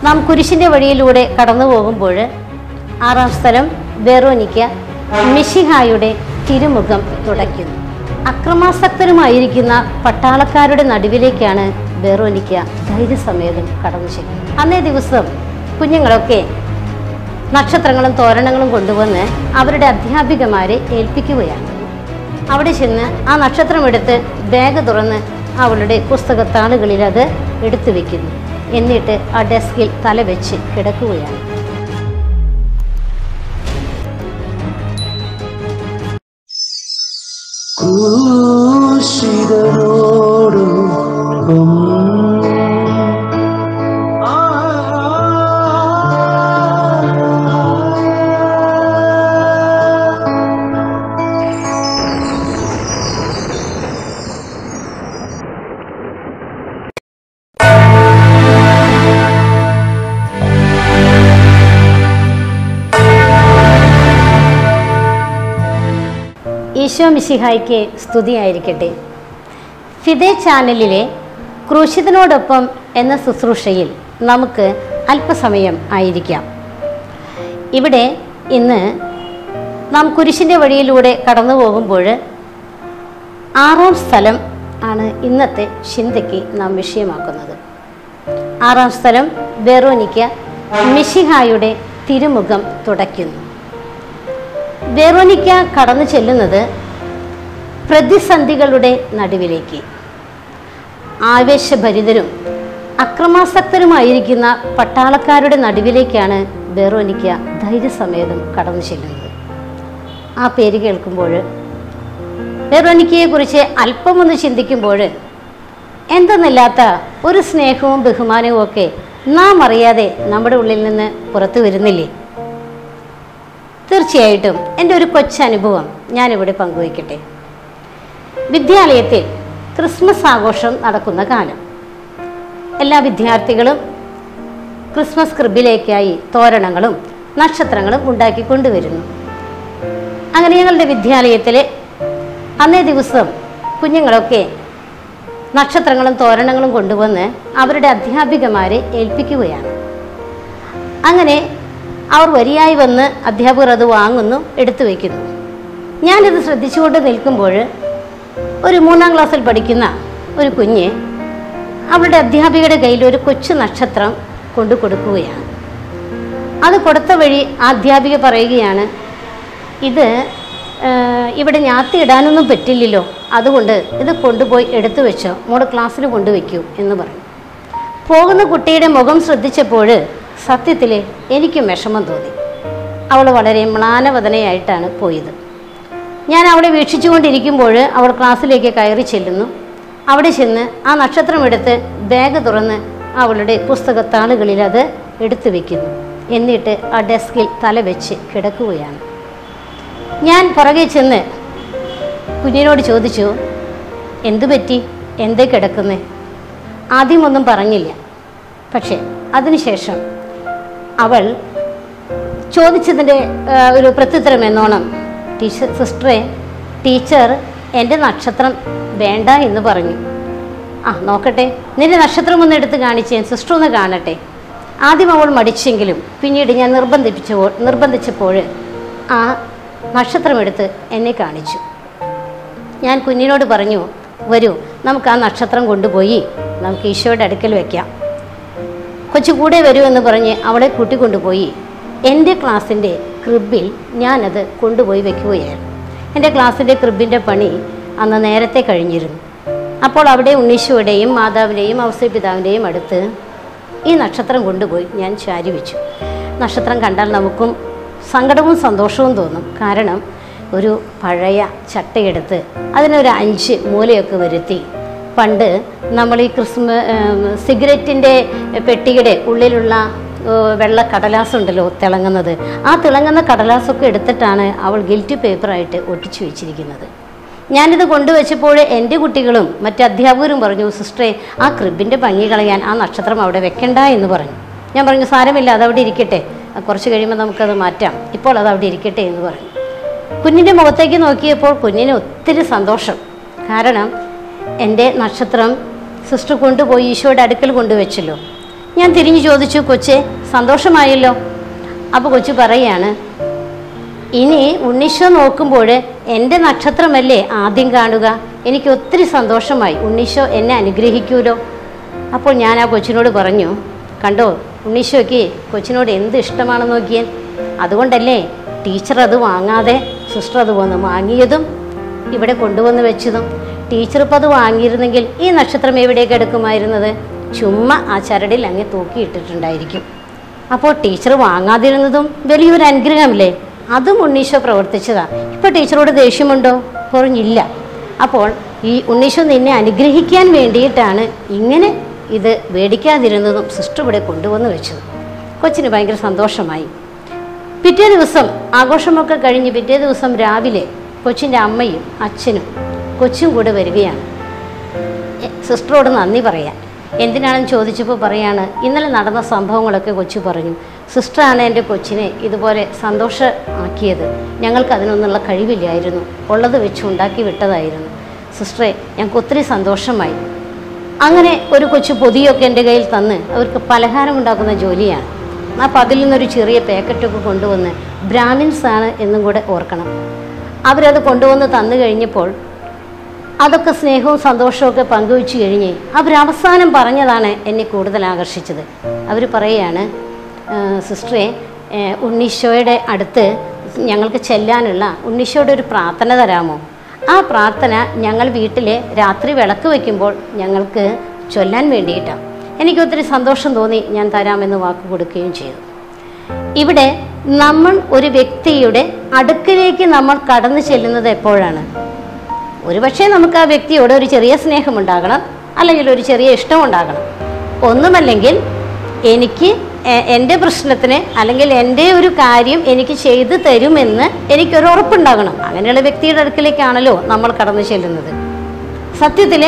നാം കുരിശിൻ്റെ വഴിയിലൂടെ കടന്നു പോകുമ്പോൾ ആറാം സ്ഥലം വെറോനിക്ക മിഷിഹായുടെ തിരുമുഖം തുടയ്ക്കുന്നു അക്രമാസക്തരുമായിരിക്കുന്ന പട്ടാളക്കാരുടെ നടുവിലേക്കാണ് വെറോനിക്ക ധൈര്യസമേതം കടന്നു ചെല്ലുന്നത് അന്നേ ദിവസം കുഞ്ഞുങ്ങളൊക്കെ നക്ഷത്രങ്ങളും തോരണങ്ങളും കൊണ്ടുവന്ന് അവരുടെ അധ്യാപികമാരെ ഏൽപ്പിക്കുകയാണ് അവിടെ ചെന്ന് ആ നക്ഷത്രം എടുത്ത് ബാഗ് തുറന്ന് അവളുടെ പുസ്തകത്താളുകളിൽ അത് എടുത്തു വെക്കുന്നു എന്നിട്ട് ആ ഡെസ്കിൽ തല വെച്ച് കിടക്കുകയാണ് ക്രൂശിതനോടൊപ്പം ഈശോ മിശിഹായ്ക്ക് സ്തുതിയായിരിക്കട്ടെ ഫിദേ ചാനലിലെ ക്രൂശിതനോടൊപ്പം എന്ന ശുശ്രൂഷയിൽ നമുക്ക് അല്പസമയം ആയിരിക്കാം ഇവിടെ ഇന്ന് നാം കുരിശിൻ്റെ വഴിയിലൂടെ കടന്നു പോകുമ്പോൾ ആറാം സ്ഥലം ആണ് ഇന്നത്തെ ചിന്തയ്ക്ക് നാം വിഷയമാക്കുന്നത് ആറാം സ്ഥലം വെറോനിക്ക മിഷിഹായുടെ തിരുമുഖം തുടയ്ക്കുന്നു വെറോനിക്ക കടന്നു ചെല്ലുന്നത് പ്രതിസന്ധികളുടെ നടുവിലേക്ക് ആവേശഭരിതരും അക്രമാസക്തരുമായിരിക്കുന്ന പട്ടാളക്കാരുടെ നടുവിലേക്കാണ് വെറോനിക്ക ധൈര്യസമേതം കടന്നു ചെല്ലുന്നത് ആ പേര് കേൾക്കുമ്പോൾ വെറോനിക്കയെ കുറിച്ച് അല്പമൊന്ന് ചിന്തിക്കുമ്പോൾ എന്തെന്നില്ലാത്ത ഒരു സ്നേഹവും ബഹുമാനവും ഒക്കെ നാം അറിയാതെ നമ്മുടെ ഉള്ളിൽ നിന്ന് പുറത്തു വരുന്നില്ലേ തീർച്ചയായിട്ടും എൻ്റെ ഒരു കൊച്ചനുഭവം ഞാനിവിടെ പങ്കുവയ്ക്കട്ടെ വിദ്യാലയത്തിൽ ക്രിസ്മസ് ആഘോഷം നടക്കുന്ന കാലം എല്ലാ വിദ്യാർത്ഥികളും ക്രിസ്മസ് ക്രിബിലേക്കായി തോരണങ്ങളും നക്ഷത്രങ്ങളും ഉണ്ടാക്കി കൊണ്ടുവരുന്നു അങ്ങനെ ഞങ്ങളുടെ വിദ്യാലയത്തിൽ അന്നേ ദിവസം കുഞ്ഞുങ്ങളൊക്കെ നക്ഷത്രങ്ങളും തോരണങ്ങളും കൊണ്ടുവന്ന് അവരുടെ അധ്യാപികമാരെ ഏൽപ്പിക്കുകയാണ് അങ്ങനെ അവർ വരിയായി വന്ന് അധ്യാപകർ അത് വാങ്ങുന്നു എടുത്തു വയ്ക്കുന്നു ഞാനിത് ശ്രദ്ധിച്ചുകൊണ്ട് നിൽക്കുമ്പോൾ ഒരു മൂന്നാം ക്ലാസ്സിൽ പഠിക്കുന്ന ഒരു കുഞ്ഞ് അവളുടെ അധ്യാപികയുടെ കയ്യിൽ ഒരു കൊച്ചു നക്ഷത്രം കൊണ്ടു കൊടുക്കുകയാണ് അത് കൊടുത്ത വഴി ആ അധ്യാപിക പറയുകയാണ് ഇത് ആ, ഇവിടെ ഞാത്തി ഇടാനൊന്നും പറ്റില്ലല്ലോ അതുകൊണ്ട് ഇത് കൊണ്ടുപോയി എടുത്തു വെച്ചോ മോള് ക്ലാസ്സിൽ കൊണ്ടുവയ്ക്കൂ എന്ന് പറഞ്ഞു പോകുന്ന കുട്ടിയുടെ മുഖം ശ്രദ്ധിച്ചപ്പോൾ സത്യത്തിൽ എനിക്കും വിഷമം തോന്നി അവൾ വളരെ മ്ലാനവദനയായിട്ടാണ് പോയത് ഞാൻ അവളെ വീക്ഷിച്ചുകൊണ്ടിരിക്കുമ്പോൾ അവൾ ക്ലാസ്സിലേക്ക് കയറി ചെല്ലുന്നു അവിടെ ചെന്ന് ആ നക്ഷത്രം എടുത്ത് ബാഗ് തുറന്ന് അവളുടെ പുസ്തകത്താളുകളിൽ അത് എടുത്തു വെക്കുന്നു എന്നിട്ട് ആ ഡെസ്കിൽ തല വെച്ച് കിടക്കുകയാണ് ഞാൻ പുറകെ ചെന്ന് കുഞ്ഞിനോട് ചോദിച്ചു എന്തു പറ്റി എന്തേ കിടക്കുന്നേ ആദ്യമൊന്നും പറഞ്ഞില്ല പക്ഷേ അതിനുശേഷം അവൾ ചോദിച്ചതിൻ്റെ ആ, ഒരു പ്രത്യുത്തരം എന്നോണം ടീച്ചർ സിസ്റ്ററെ ടീച്ചർ എൻ്റെ നക്ഷത്രം വേണ്ട എന്ന് പറഞ്ഞു ആ നോക്കട്ടെ നിന്റെ നക്ഷത്രം ഒന്ന് എടുത്ത് കാണിച്ചേ സിസ്റ്റർ ഒന്ന് കാണട്ടെ ആദ്യം അവൾ മടിച്ചെങ്കിലും പിന്നീട് ഞാൻ നിർബന്ധിപ്പിച്ചപ്പോൾ നിർബന്ധിച്ചപ്പോൾ ആ നക്ഷത്രം എടുത്ത് എന്നെ കാണിച്ചു ഞാൻ കുഞ്ഞിനോട് പറഞ്ഞു വരൂ നമുക്ക് ആ നക്ഷത്രം കൊണ്ടുപോയി നമുക്ക് ഈശോയുടെ അടുക്കൽ വെക്കാം കൊച്ചു കൂടെ വരൂ എന്ന് പറഞ്ഞ് അവളെ കൂട്ടിക്കൊണ്ടുപോയി എൻ്റെ ക്ലാസ്സിൻ്റെ ക്രിബിൽ ഞാനത് കൊണ്ടുപോയി വെക്കുകയായിരുന്നു എൻ്റെ ക്ലാസ്സിൻ്റെ ക്രിബിൻ്റെ പണി അന്ന് നേരത്തെ കഴിഞ്ഞിരുന്നു അപ്പോൾ അവിടെ ഉണ്ണീശോയുടെയും മാതാവിൻ്റെയും ഔസപിതാവിൻ്റെയും അടുത്ത് ഈ നക്ഷത്രം കൊണ്ടുപോയി ഞാൻ ചാരി വെച്ചു നക്ഷത്രം കണ്ടാൽ നമുക്കും സങ്കടവും സന്തോഷവും തോന്നും കാരണം ഒരു പഴയ ചട്ടയെടുത്ത് അതിനൊരു അഞ്ച് മൂലയൊക്കെ വരുത്തി പണ്ട് നമ്മൾ ഈ ക്രിസ്മ സിഗരറ്റിൻ്റെ പെട്ടിയുടെ ഉള്ളിലുള്ള ഏഹ്, വെള്ള കടലാസ് ഉണ്ടല്ലോ തിളങ്ങുന്നത് ആ തിളങ്ങുന്ന കടലാസൊക്കെ എടുത്തിട്ടാണ് അവൾ ഗിൽറ്റ് പേപ്പറായിട്ട് ഒട്ടിച്ചു വെച്ചിരിക്കുന്നത് ഞാനിത് കൊണ്ടുവച്ചപ്പോൾ എൻ്റെ കുട്ടികളും മറ്റ് അധ്യാപകരും പറഞ്ഞു സിസ്റ്ററെ ആ ക്രിബിൻ്റെ ഭംഗി കളയാൻ ആ നക്ഷത്രം അവിടെ വെക്കണ്ട എന്ന് പറഞ്ഞു ഞാൻ പറഞ്ഞു സാരമില്ല അതവിടെ ഇരിക്കട്ടെ ആ, കുറച്ച് കഴിയുമ്പോൾ നമുക്കത് മാറ്റാം ഇപ്പോൾ അത് അവിടെ ഇരിക്കട്ടെ എന്ന് പറഞ്ഞു കുഞ്ഞിൻ്റെ മുഖത്തേക്ക് നോക്കിയപ്പോൾ കുഞ്ഞിന് ഒത്തിരി സന്തോഷം കാരണം എൻ്റെ നക്ഷത്രം സിസ്റ്റർ കൊണ്ടുപോയി ഈശോയുടെ അടുക്കൽ കൊണ്ടുവച്ചല്ലോ ഞാൻ തിരിഞ്ഞു ചോദിച്ചു കൊച്ചെ സന്തോഷമായല്ലോ അപ്പോൾ കൊച്ചു പറയാണ് ഇനി ഉണ്ണീശോ നോക്കുമ്പോൾ എൻ്റെ നക്ഷത്രമല്ലേ ആദ്യം കാണുക എനിക്ക് ഒത്തിരി സന്തോഷമായി ഉണ്ണീശോ എന്നെ അനുഗ്രഹിക്കൂലോ അപ്പോൾ ഞാൻ ആ കൊച്ചിനോട് പറഞ്ഞു കണ്ടോ ഉണ്ണീശോയ്ക്ക് കൊച്ചിനോട് എന്ത് ഇഷ്ടമാണെന്ന് നോക്കിയാൽ അതുകൊണ്ടല്ലേ ടീച്ചർ അത് വാങ്ങാതെ സിസ്റ്റർ അത് വന്ന് വാങ്ങിയതും ഇവിടെ കൊണ്ടുവന്ന് വെച്ചതും ടീച്ചർ ഇപ്പോൾ അത് വാങ്ങിയിരുന്നെങ്കിൽ ഈ നക്ഷത്രം എവിടേക്ക് എടുക്കുമായിരുന്നത് ചുമ്മാ ആ ചരടിൽ അങ്ങ് തൂക്കിയിട്ടിട്ടുണ്ടായിരിക്കും അപ്പോൾ ടീച്ചർ വാങ്ങാതിരുന്നതും വലിയൊരു അനുഗ്രഹമല്ലേ അതും ഉണ്ണീശോ പ്രവർത്തിച്ചതാ ഇപ്പൊ ടീച്ചറോട് ദേഷ്യമുണ്ടോ പറഞ്ഞില്ല അപ്പോൾ ഈ ഉണ്ണീശോ നിന്നെ അനുഗ്രഹിക്കാൻ വേണ്ടിയിട്ടാണ് ഇങ്ങനെ ഇത് മേടിക്കാതിരുന്നതും സിസ്റ്റർ ഇവിടെ കൊണ്ടുവന്ന് വെച്ചത് കൊച്ചിന് ഭയങ്കര സന്തോഷമായി പിറ്റേ ദിവസം ആഘോഷമൊക്കെ കഴിഞ്ഞ് പിറ്റേ ദിവസം രാവിലെ കൊച്ചിൻ്റെ അമ്മയും അച്ഛനും കൊച്ചും കൂടെ വരികയാണ് എ, സിസ്റ്ററോട് നന്ദി പറയാൻ എന്തിനാണെന്ന് ചോദിച്ചപ്പോൾ പറയാണ് ഇന്നലെ നടന്ന സംഭവങ്ങളൊക്കെ കൊച്ചു പറഞ്ഞു സിസ്റ്ററാണ് എൻ്റെ കൊച്ചിനെ ഇതുപോലെ സന്തോഷമാക്കിയത് ഞങ്ങൾക്ക് അതിനൊന്നുള്ള കഴിവില്ലായിരുന്നു ഉള്ളത് വെച്ച് ഉണ്ടാക്കി വിട്ടതായിരുന്നു സിസ്റ്ററെ ഞങ്ങൾക്ക് ഒത്തിരി സന്തോഷമായി അങ്ങനെ ഒരു കൊച്ചു പൊതിയൊക്കെ എൻ്റെ കയ്യിൽ തന്ന് അവർക്ക് പലഹാരം ഉണ്ടാക്കുന്ന ജോലിയാണ് അപ്പോൾ അതിൽ നിന്നൊരു ചെറിയ പാക്കറ്റൊക്കെ കൊണ്ടുവന്ന് ബ്രാഹ്മിൻസ് ആണ് എന്നും കൂടെ ഓർക്കണം അവരത് കൊണ്ടുവന്ന് തന്നു കഴിഞ്ഞപ്പോൾ അതൊക്കെ സ്നേഹവും സന്തോഷവും ഒക്കെ പങ്കുവെച്ച് കഴിഞ്ഞ് അവരവസാനം പറഞ്ഞതാണ് എന്നെ കൂടുതൽ ആകർഷിച്ചത് അവർ പറയുകയാണ് "ആ, സിസ്റ്ററെ ഏ, ഉണ്ണീശോയുടെ അടുത്ത് ഞങ്ങൾക്ക് ചെല്ലാനുള്ള ഉണ്ണീശോയുടെ ഒരു പ്രാർത്ഥന തരാമോ ആ പ്രാർത്ഥന ഞങ്ങൾ വീട്ടിൽ രാത്രി വിളക്ക് വയ്ക്കുമ്പോൾ ഞങ്ങൾക്ക് ചൊല്ലാൻ വേണ്ടിയിട്ടാണ് എനിക്ക് ഒത്തിരി സന്തോഷം തോന്നി ഞാൻ തരാമെന്ന് വാക്ക് കൊടുക്കുകയും ചെയ്തു ഇവിടെ നമ്മൾ ഒരു വ്യക്തിയുടെ അടുക്കിലേക്ക് നമ്മൾ കടന്നു ചെല്ലുന്നത് എപ്പോഴാണ് ഒരുപക്ഷെ നമുക്ക് ആ വ്യക്തിയോട് ഒരു ചെറിയ സ്നേഹമുണ്ടാകണം അല്ലെങ്കിൽ ഒരു ചെറിയ ഇഷ്ടമുണ്ടാകണം ഒന്നുമല്ലെങ്കിൽ എനിക്ക് എ- എൻ്റെ പ്രശ്നത്തിന് അല്ലെങ്കിൽ എൻ്റെ ഒരു കാര്യം എനിക്ക് ചെയ്തു തരുമെന്ന് എനിക്കൊരു ഉറപ്പുണ്ടാകണം അങ്ങനെയുള്ള വ്യക്തിയുടെ അടുക്കിലേക്കാണല്ലോ നമ്മൾ കടന്നു ചെല്ലുന്നത് സത്യത്തിൽ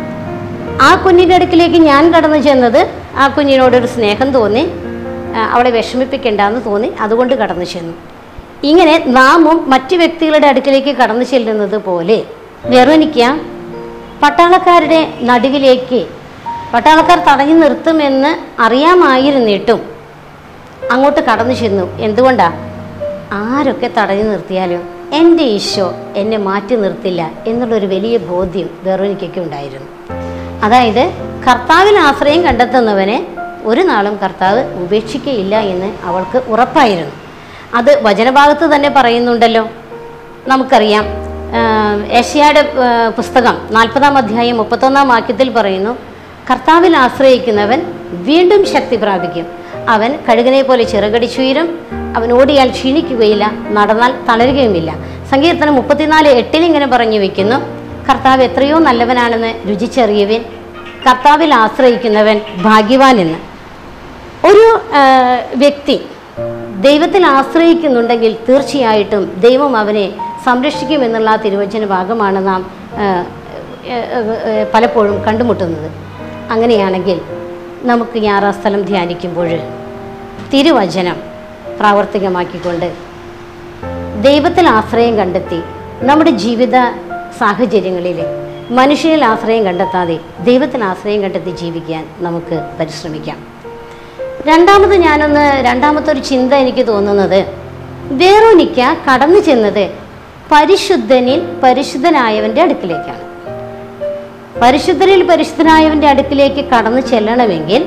ആ കുഞ്ഞിൻ്റെ അടുക്കിലേക്ക് ഞാൻ കടന്നു ചെന്നത് ആ കുഞ്ഞിനോടൊരു സ്നേഹം തോന്നി ആ, അവളെ വിഷമിപ്പിക്കേണ്ടെന്ന് തോന്നി അതുകൊണ്ട് കടന്നു ചെന്നു ഇങ്ങനെ നാമും മറ്റു വ്യക്തികളുടെ അടുക്കിലേക്ക് കടന്നു ചെല്ലുന്നത് പോലെ വെറോനിക്ക പട്ടാളക്കാരുടെ നടുവിലേക്ക് പട്ടാളക്കാർ തടഞ്ഞു നിർത്തുമെന്ന് അറിയാമായിരുന്നിട്ടും അങ്ങോട്ട് കടന്നു ചെന്നു എന്തുകൊണ്ടാ ആരൊക്കെ തടഞ്ഞു നിർത്തിയാലും എൻ്റെ ഈശോ എന്നെ മാറ്റി നിർത്തില്ല എന്നുള്ളൊരു വലിയ ബോധ്യം വെറോനിക്കയ്ക്ക് ഉണ്ടായിരുന്നു അതായത് കർത്താവിൽ ആശ്രയം കണ്ടെത്തുന്നവനെ ഒരു നാളും കർത്താവ് ഉപേക്ഷിക്കയില്ല എന്ന് അവൾക്ക് ഉറപ്പായിരുന്നു അത് വചനഭാഗത്ത് തന്നെ പറയുന്നുണ്ടല്ലോ നമുക്കറിയാം ആഹ് ഏഷ്യായുടെ ആഹ് പുസ്തകം നാൽപ്പതാം അധ്യായം മുപ്പത്തൊന്നാം വാക്യത്തിൽ പറയുന്നു കർത്താവിൽ ആശ്രയിക്കുന്നവൻ വീണ്ടും ശക്തി പ്രാപിക്കും അവൻ കഴുകനെ പോലെ ചിറകടിച്ചുയരും അവൻ ഓടിയാൽ ക്ഷീണിക്കുകയില്ല നടന്നാൽ തളരുകയുമില്ല സങ്കീർത്തനം മുപ്പത്തിനാല് എട്ടിൽ ഇങ്ങനെ പറഞ്ഞു വെക്കുന്നു കർത്താവ് എത്രയോ നല്ലവനാണെന്ന് രുചിച്ചറിയുവിൻ കർത്താവിൽ ആശ്രയിക്കുന്നവൻ ഭാഗ്യവാൻ എന്ന് ഒരു ആ, വ്യക്തി ദൈവത്തിൽ ആശ്രയിക്കുന്നുണ്ടെങ്കിൽ തീർച്ചയായിട്ടും ദൈവം അവനെ സംരക്ഷിക്കുമെന്നുള്ള ആ തിരുവചന ഭാഗമാണ് നാം ആ, ഏ, ഏ, ഏ, പലപ്പോഴും കണ്ടുമുട്ടുന്നത് അങ്ങനെയാണെങ്കിൽ നമുക്ക് ഞാറാസ്ഥലം ധ്യാനിക്കുമ്പോൾ തിരുവചനം പ്രാവർത്തികമാക്കിക്കൊണ്ട് ദൈവത്തിൽ ആശ്രയം കണ്ടെത്തി നമ്മുടെ ജീവിത സാഹചര്യങ്ങളിൽ മനുഷ്യരിൽ ആശ്രയം കണ്ടെത്താതെ ദൈവത്തിൽ ആശ്രയം കണ്ടെത്തി ജീവിക്കാൻ നമുക്ക് പരിശ്രമിക്കാം രണ്ടാമത് ഞാനൊന്ന് രണ്ടാമത്തെ ഒരു ചിന്ത എനിക്ക് തോന്നുന്നത് വേറോനിക്ക കടന്നു ചെന്നത് പരിശുദ്ധനിൽ പരിശുദ്ധനായവൻ്റെ അടുക്കിലേക്കാണ് പരിശുദ്ധനിൽ പരിശുദ്ധനായവൻ്റെ അടുക്കിലേക്ക് കടന്നു ചെല്ലണമെങ്കിൽ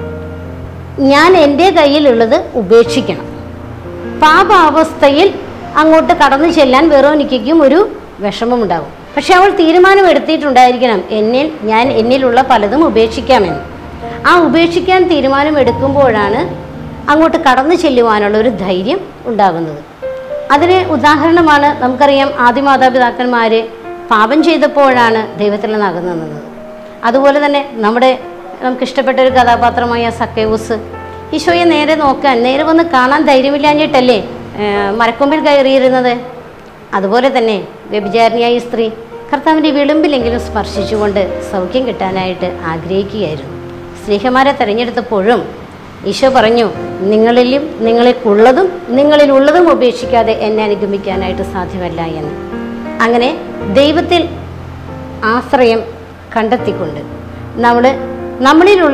ഞാൻ എൻ്റെ കയ്യിലുള്ളത് ഉപേക്ഷിക്കണം പാപാവസ്ഥയിൽ അങ്ങോട്ട് കടന്നു ചെല്ലാൻ വെറോനിക്കും ഒരു വിഷമമുണ്ടാകും പക്ഷെ അവൾ തീരുമാനം എടുത്തിട്ടുണ്ടായിരിക്കണം എന്നിൽ ഞാൻ എന്നിലുള്ള പലതും ഉപേക്ഷിക്കാമെന്ന് ആ ഉപേക്ഷിക്കാൻ തീരുമാനം എടുക്കുമ്പോഴാണ് അങ്ങോട്ട് കടന്നു ചെല്ലുവാനുള്ള ഒരു ധൈര്യം ഉണ്ടാകുന്നത് അതിന് ഉദാഹരണമാണ് നമുക്കറിയാം ആദ്യ മാതാപിതാക്കന്മാർ പാപം ചെയ്തപ്പോഴാണ് ദൈവത്തിൽ നിന്ന് അകന്നു നിന്നത് അതുപോലെ തന്നെ നമ്മുടെ നമുക്ക് ഇഷ്ടപ്പെട്ട ഒരു കഥാപാത്രമായ സക്കേവൂസ് ഈശോയെ നേരെ നോക്കാൻ നേരെ വന്ന് കാണാൻ ധൈര്യമില്ലാഞ്ഞിട്ടല്ലേ ആ, മരക്കൊമ്പിൽ കയറിയിരുന്നത് അതുപോലെ തന്നെ വ്യഭിചാരിണിയായ ഈ സ്ത്രീ കർത്താവിൻ്റെ വിളിമ്പിലെങ്കിലും സ്പർശിച്ചുകൊണ്ട് സൗഖ്യം കിട്ടാനായിട്ട് ആഗ്രഹിക്കുകയായിരുന്നു സ്ത്രീഹമാരെ തിരഞ്ഞെടുത്തപ്പോഴും ഈശോ പറഞ്ഞു നിങ്ങളിലും നിങ്ങൾക്കുള്ളതും നിങ്ങളിലുള്ളതും ഉപേക്ഷിക്കാതെ എന്നെ അനുഗമിക്കാനായിട്ട് സാധ്യമല്ല എന്ന് അങ്ങനെ ദൈവത്തിൽ ആശ്രയം കണ്ടെത്തിക്കൊണ്ട് നമ്മൾ നമ്മളിലുള്ളത്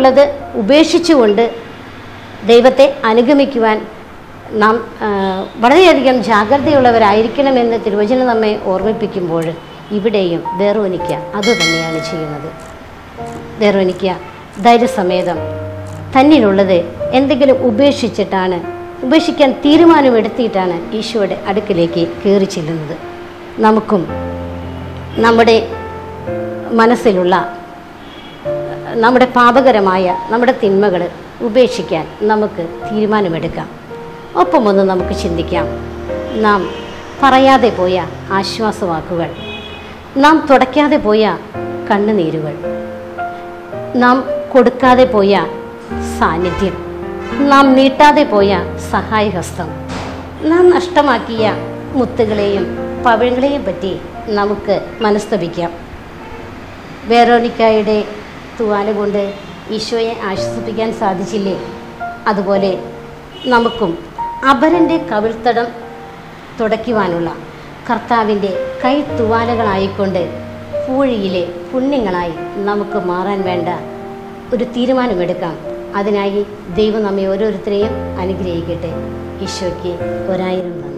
ഉപേക്ഷിച്ചുകൊണ്ട് ദൈവത്തെ അനുഗമിക്കുവാൻ നാം ആ, വളരെയധികം ജാഗ്രതയുള്ളവരായിരിക്കണമെന്ന് തിരുവചനം നമ്മെ ഓർമ്മിപ്പിക്കുമ്പോൾ ഇവിടെയും വേറോനിക്ക അതുതന്നെയാണ് ചെയ്യുന്നത് വേറോനിക്ക ധൈര്യസമേതം തന്നിലുള്ളത് എന്തെങ്കിലും ഉപേക്ഷിച്ചിട്ടാണ് ഉപേക്ഷിക്കാൻ തീരുമാനമെടുത്തിയിട്ടാണ് ഈശോയുടെ അടുക്കിലേക്ക് കയറി ചെല്ലുന്നത് നമുക്കും നമ്മുടെ മനസ്സിലുള്ള നമ്മുടെ പാപകരമായ നമ്മുടെ തിന്മകൾ ഉപേക്ഷിക്കാൻ നമുക്ക് തീരുമാനമെടുക്കാം ഒപ്പം ഒന്ന് നമുക്ക് ചിന്തിക്കാം നാം പറയാതെ പോയ ആശ്വാസവാക്കുകൾ നാം തുടയ്ക്കാതെ പോയ കണ്ണുനീരുകൾ നാം കൊടുക്കാതെ പോയ സാന്നിധ്യം നാം നീട്ടാതെ പോയ സഹായഹസ്തം നാം നഷ്ടമാക്കിയ മുത്തുകളെയും പവിഴങ്ങളെയും പറ്റി നമുക്ക് മനസ്തപിക്കാം വേറോനിക്കായുടെ തുവാല കൊണ്ട് ഈശോയെ ആശ്വസിപ്പിക്കാൻ സാധിച്ചില്ലേ അതുപോലെ നമുക്കും അപരൻ്റെ കവിൾത്തടം തുടയ്ക്കുവാനുള്ള കർത്താവിൻ്റെ കൈ തുവാലകളായിക്കൊണ്ട് പൂഴിയിലെ പുണ്യങ്ങളായി നമുക്ക് മാറാൻ വേണ്ട ഒരു തീരുമാനമെടുക്കാം അതിനായി ദൈവം നമ്മെ ഓരോരുത്തരെയും അനുഗ്രഹിക്കട്ടെ ഈശോയ്ക്ക് ഒരായിരം നന്ദി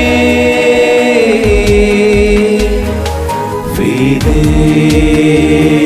Fide, fide.